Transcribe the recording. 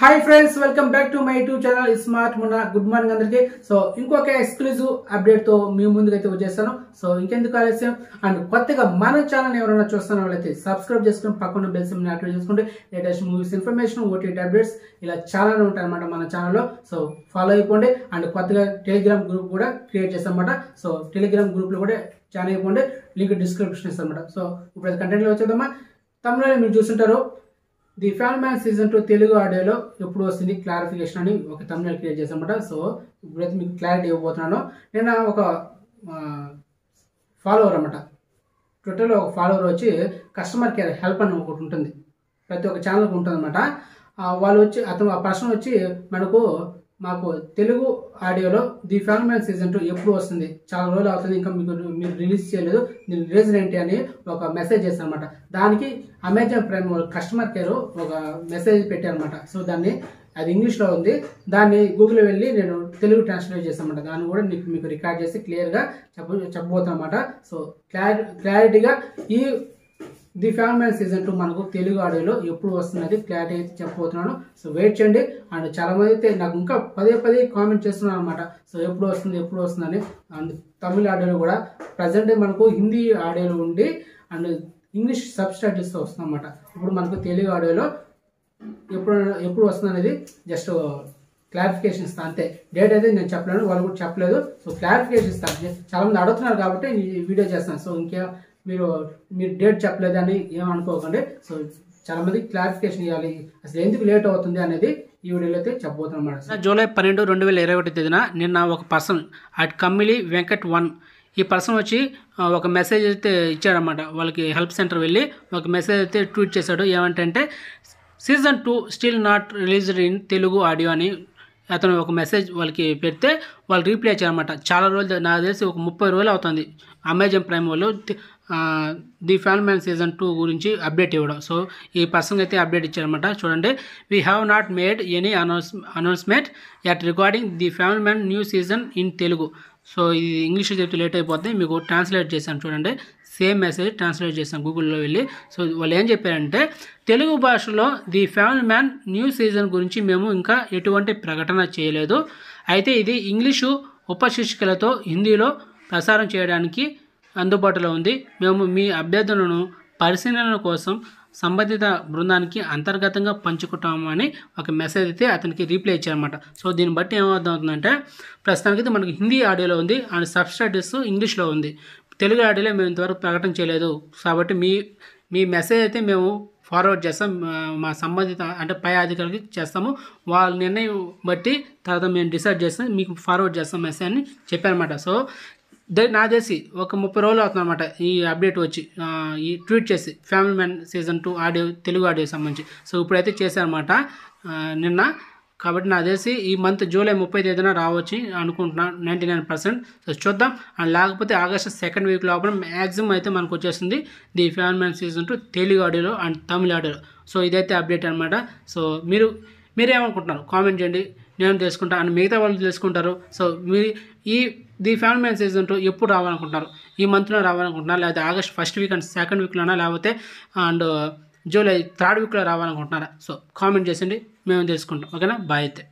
hi friends welcome back to my YouTube channel smart Munna good morning అందరికి so ఇంకొక exclusive update తో మీ ముందుకైతే వచ్చేస్తాను సో ఇంకెందుకు ఆలస్యం అండ్ కొత్తగా మన ఛానల్ ఎవరైనా చూస్తున్న వాళ్ళైతే సబ్స్క్రైబ్ చేసుకుని పక్కన బెల్ సిమ్ యాక్టివేట్ చేసుకుంటే latest movies information OTT updates ఇలా చాలానే ఉంటాయి అనమాట మన ఛానల్లో సో ఫాలో అయిపోండి అండ్ కొత్తగా టెలిగ్రామ్ గ్రూప్ కూడా క్రియేట్ చేస్తామన్నమాట సో టెలిగ్రామ్ గ్రూప్ లో కూడా జాయిన్ అయిపోండి లింక్ డిస్క్రిప్షన్ ఇస్తామన్నమాట సో ఇప్పుడు కంటెంట్ లో వచ్చేద్దామా తమిళ మీరు చూస్తుంటారు the Family Man season two Telugu ఆడియోలో ఎప్పుడు వస్తుంది క్లారిఫికేషన్ అని ఒక తమిళ క్రియేట్ చేశానమాట సో ఇప్పుడైతే మీకు క్లారిటీ ఇవ్వబోతున్నాను నేను ఒక ఫాలోవర్ అనమాట ట్విట్టర్లో ఒక ఫాలోవర్ వచ్చి కస్టమర్ కేర్ హెల్ప్ అని ఒకటి ఉంటుంది ప్రతి ఒక్క ఛానల్కి ఉంటుంది అనమాట వాళ్ళు వచ్చి అతను ఆ పర్సన్ వచ్చి మనకు మాకు తెలుగు ఆడియోలో the Family Man season two ఎప్పుడు వస్తుంది చాలా రోజులు అవుతుంది ఇంకా మీకు మీరు రిలీజ్ చేయలేదు దీని రీజన్ ఏంటి అని ఒక మెసేజ్ చేశాను అనమాట దానికి అమెజాన్ ప్రైమ్ కస్టమర్ కేర్ ఒక మెసేజ్ పెట్టారనమాట సో దాన్ని అది ఇంగ్లీష్లో ఉంది దాన్ని గూగుల్ వెళ్ళి నేను తెలుగు ట్రాన్స్లేట్ చేశాను అనమాట దాన్ని కూడా మీకు మీకు రికార్డ్ చేసి క్లియర్గా చెప్ప చెప్పబోతాను అనమాట సో క్లారి క్లారిటీగా ఈ the Family Man season two మనకు తెలుగు ఆడియోలో ఎప్పుడు వస్తున్నది క్లారిటీ అయితే చెప్పబోతున్నాను సో వెయిట్ చేయండి అండ్ చాలా మంది అయితే నాకు ఇంకా పదే పదే కామెంట్ చేస్తున్నారు అనమాట సో ఎప్పుడు వస్తుంది ఎప్పుడు వస్తుందని అండ్ తమిళ ఆడియోలో కూడా ప్రజెంట్ మనకు హిందీ ఆడియోలో ఉండి అండ్ ఇంగ్లీష్ సబ్ స్టాటిల్స్తో వస్తుంది అనమాట ఇప్పుడు మనకు తెలుగు ఆడియోలో ఎప్పుడు ఎప్పుడు వస్తుంది అనేది జస్ట్ క్లారిఫికేషన్ ఇస్తాను అంతే డేట్ అయితే నేను చెప్పలేను వాళ్ళు కూడా చెప్పలేదు సో క్లారిఫికేషన్ ఇస్తాను చాలా మంది అడుగుతున్నారు కాబట్టి ఈ వీడియో చేస్తాను సో ఇంకే మీరు మీరు డేట్ చెప్పలేదని ఏమనుకోకండి సో చాలా మంది క్లారిఫికేషన్ ఇవ్వాలి అసలు ఎందుకు లేట్ అవుతుంది అనేది ఈ వీడియోలో అయితే చెప్పబోతున్నమాట జూలై పన్నెండు రెండు వేల ఇరవై ఒకటి తేదీన నిన్న ఒక person at Kammili Venkat one ఈ పర్సన్ వచ్చి ఆ, ఒక మెసేజ్ అయితే ఇచ్చాడనమాట వాళ్ళకి హెల్ప్ సెంటర్ వెళ్ళి ఒక మెసేజ్ అయితే ట్వీట్ చేశాడు ఏమంటే season two still not released in Telugu audio అని అతను ఒక మెసేజ్ వాళ్ళకి పెడితే వాళ్ళు రీప్లై ఇచ్చారనమాట చాలా రోజులు నాకు తెలిసి ఒక ముప్పై రోజులు అవుతుంది అమెజాన్ ప్రైమ్ వాళ్ళు తి- ఆ, the Family Man season two గురించి అప్డేట్ ఇవ్వడం సో ఈ పర్సన్ అయితే అప్డేట్ ఇచ్చారనమాట చూడండి we have not made any announce announcement at regarding the Family Man new season in Telugu so ఇది ఇంగ్లీష్లో చెప్తే లేట్ అయిపోతుంది మీకు ట్రాన్స్లేట్ చేశాను చూడండి సేమ్ మెసేజ్ ట్రాన్స్లేట్ చేశాను గూగుల్లో వెళ్ళి సో వాళ్ళు ఏం చెప్పారంటే తెలుగు భాషలో the Family Man new season గురించి మేము ఇంకా ఎటువంటి ప్రకటన చేయలేదు అయితే ఇది ఇంగ్లీషు ఉపశీర్షికలతో హిందీలో ప్రసారం చేయడానికి అందుబాటులో ఉంది మేము మీ అభ్యర్థనను పరిశీలన కోసం సంబంధిత బృందానికి అంతర్గతంగా పంచుకుంటామని ఒక మెసేజ్ అయితే అతనికి రీప్లై ఇచ్చారనమాట సో దీన్ని బట్టి ఏమర్థం అవుతుందంటే ప్రస్తుతానికి మనకి హిందీ ఆడియోలో ఉంది అండ్ సబ్స్టైటిల్స్ ఇంగ్లీష్లో ఉంది తెలుగు ఆడియోలో మేము ఇంతవరకు ప్రకటన చేయలేదు కాబట్టి మీ మీ మెసేజ్ అయితే మేము ఫార్వర్డ్ చేస్తాం మా- మా సంబంధిత అంటే పై అధికారులకి చేస్తాము వాళ్ళ నిర్ణయం బట్టి తర్వాత మేము డిసైడ్ చేస్తాం మీకు ఫార్వర్డ్ చేస్తాం మెసేజ్ అని చెప్పారనమాట సో దే నా తెలిసి ఒక ముప్పై రోజులు అవుతుంది అనమాట ఈ అప్డేట్ వచ్చి ఆ, ఈ ట్వీట్ చేసి Family Man season two audio Telugu audio సంబంధించి సో ఇప్పుడైతే చేశారనమాట ఆ, నిన్న కాబట్టి నాకు తెలిసి ఈ మంత్ జూలై ముప్పై తేదీన రావచ్చు అనుకుంటున్నాను నైంటీ నైన్ పర్సెంట్ సో చూద్దాం అండ్ లేకపోతే ఆగస్ట్ సెకండ్ వీక్ లోపల మ్యాక్సిమం అయితే మనకు వచ్చేస్తుంది the Family Man season two Telugu ఆడియోలో అండ్ తమిళ ఆడియోలో సో ఇదైతే అప్డేట్ అనమాట సో మీరు మీరేమనుకుంటున్నారు కామెంట్ చేయండి నేను తెలుసుకుంటా అండ్ మిగతా వాళ్ళు తెలుసుకుంటారు సో మీ ఈ the Family Man season two ఎప్పుడు రావాలనుకుంటున్నారు ఈ మంత్లో రావాలనుకుంటున్నారు లేకపోతే August first week and second వీక్లోనా లేకపోతే అండ్ జూలై థర్డ్ వీక్లో రావాలనుకుంటున్నారా సో కామెంట్ చేయండి మేము తెలుసుకుంటాం ఓకేనా బాయ్ అయితే